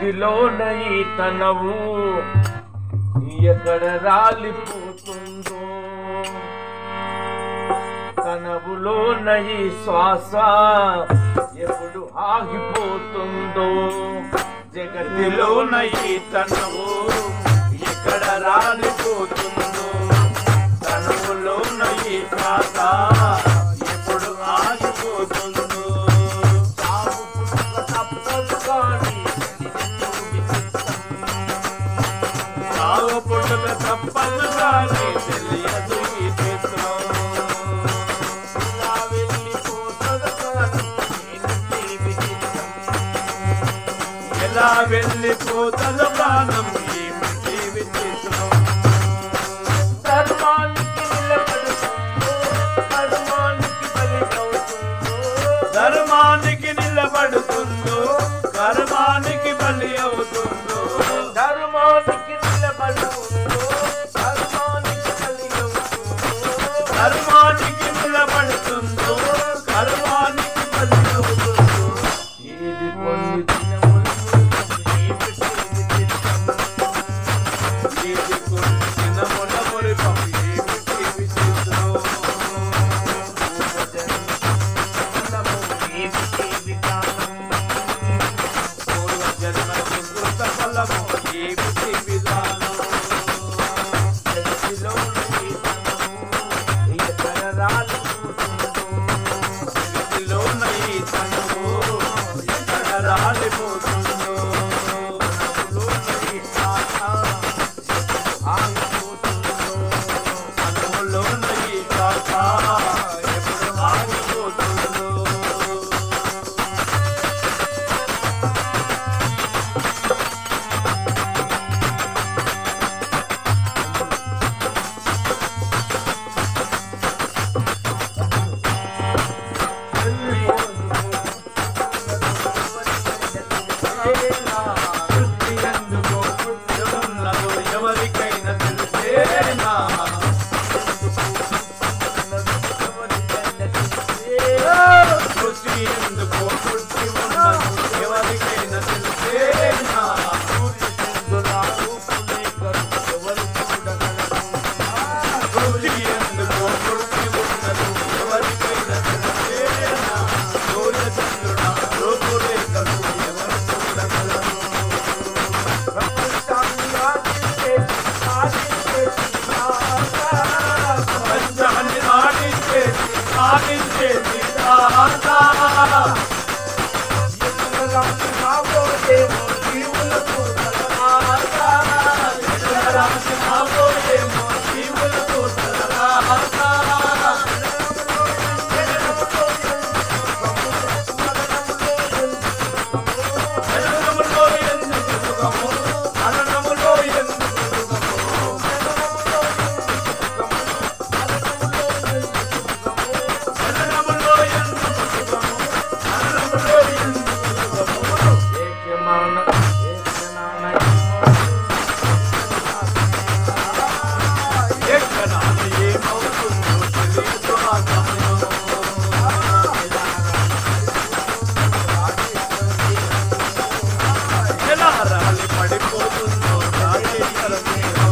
జగతిలోన ఈ తనవు ఎక్కడ రాలిపోతుందో కనవులోన ఈ శ్వాస ఎప్పుడు ఆగిపోతుందో జగతిలోన ఈ తనవు ఎక్కడ రాలిపోతుందో తనవులోన ఈ శ్వాస ఎప్పుడు ఆగిపోతుందో సాగు పుట్టుక తప్పదు కానీ సాగు పుట్టుక తప్పదు కానీ తెలియదు ఈ చిత్రం ఇలా వెళ్ళిపోతుంది కానీ ఏంటి విచిత్రం ఎలా వెళ్ళిపోతుందో ప్రాణం ఏమిటి విచిత్రం ధర్మానికి నిలబడుతుందో ధర్మానికి బలి అవుతుందో ధర్మానికి నిలబడుతుందో ధర్మానికి బలి అవుతుందో ధర్మానికి నిలబడుతుందో ధర్మానికి బలి అవుతుందో ధర్మానికి నిలబడుతుందో ధర్మానికి బలి అవుతుందో ఏది కొన్ని దినములు ఏమిటి విచిత్రం ఏది కొన్ని దినముల మురిపం ఏమిటి విచిత్రం పూర్వజన్మము ఏమిటి విధానం పూర్వజన్మ సుకృత ఫలము ఏమిటి విధానం జగతిలో ఎక్కడ రాలిపోతుందో జగతిలోన ఈ తనము ఎక్కడ రాలిపోతుందో తనములోన ఈ శ్వాస ఆగిపోతుందో తనములోన ఈ శ్వాస ఎప్పుడు ఆగిపోతుందో ఎవరికైనా తెలిసేనా సృష్టి ఎందుకో పుట్టి ఉన్నది ఎవరికైనా తెలిసేనా సృష్టి ఎందుకో పుట్టి ఉన్నది ఎవరికైనా తెలిసేనా సూర్య చంద్రుడ రూపురేఖలు ఎవరు చూడగలరు ప్రపంచాన్ని ఆడించేసి ఆడించేసి ఆశా ఎలా రాలి పడిపోతుందో రాజేశ్వరమేమో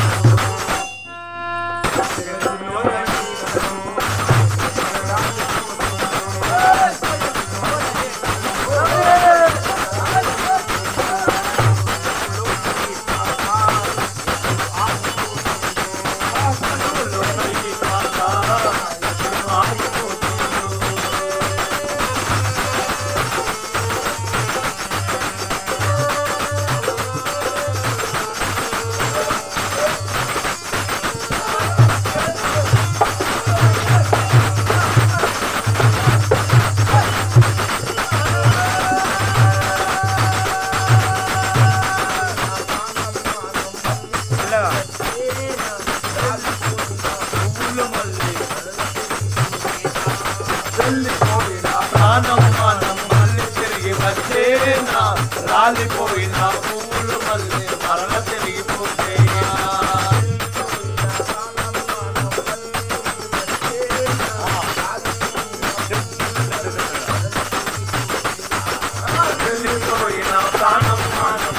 ప్రాణం మనం మళ్ళీ తిరిగి వచ్చేనా రాలిపోయిన పువ్వులు మళ్ళీ మరల తిరిగిపోతేనా వెళ్ళిపోయిన ప్రాణం మనం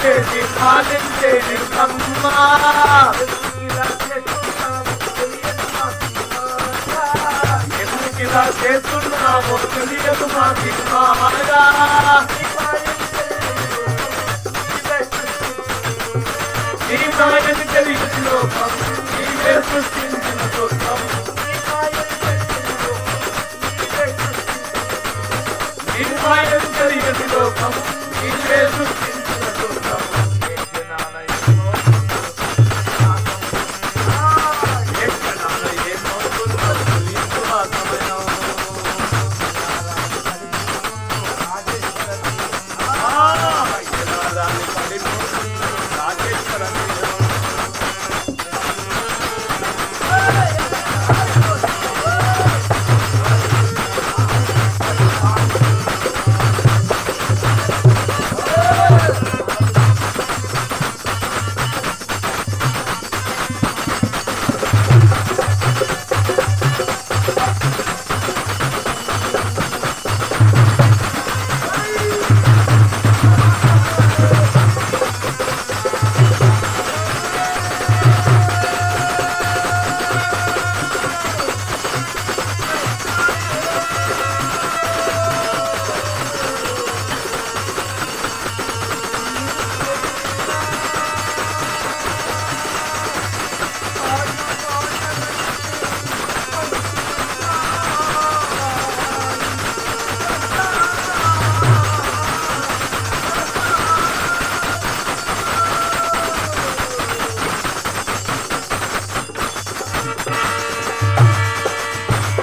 చేసి పాలించే నిర్మమ్మ ఎందుకు ఇలా చేస్తున్నామో తెలియదు మాకి మాగా నీ మాయని తెలియని లోకం నీవే సృష్టించిన దుర్గం నీ మాయని తెలియని లోకం నీవే సృష్టించిన దుర్గం ఎక్కడాన ఏమవుతుందో తెలియదు ఆ సమయం రాజేశ్వర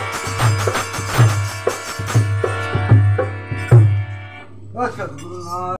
సద్గురునాథ్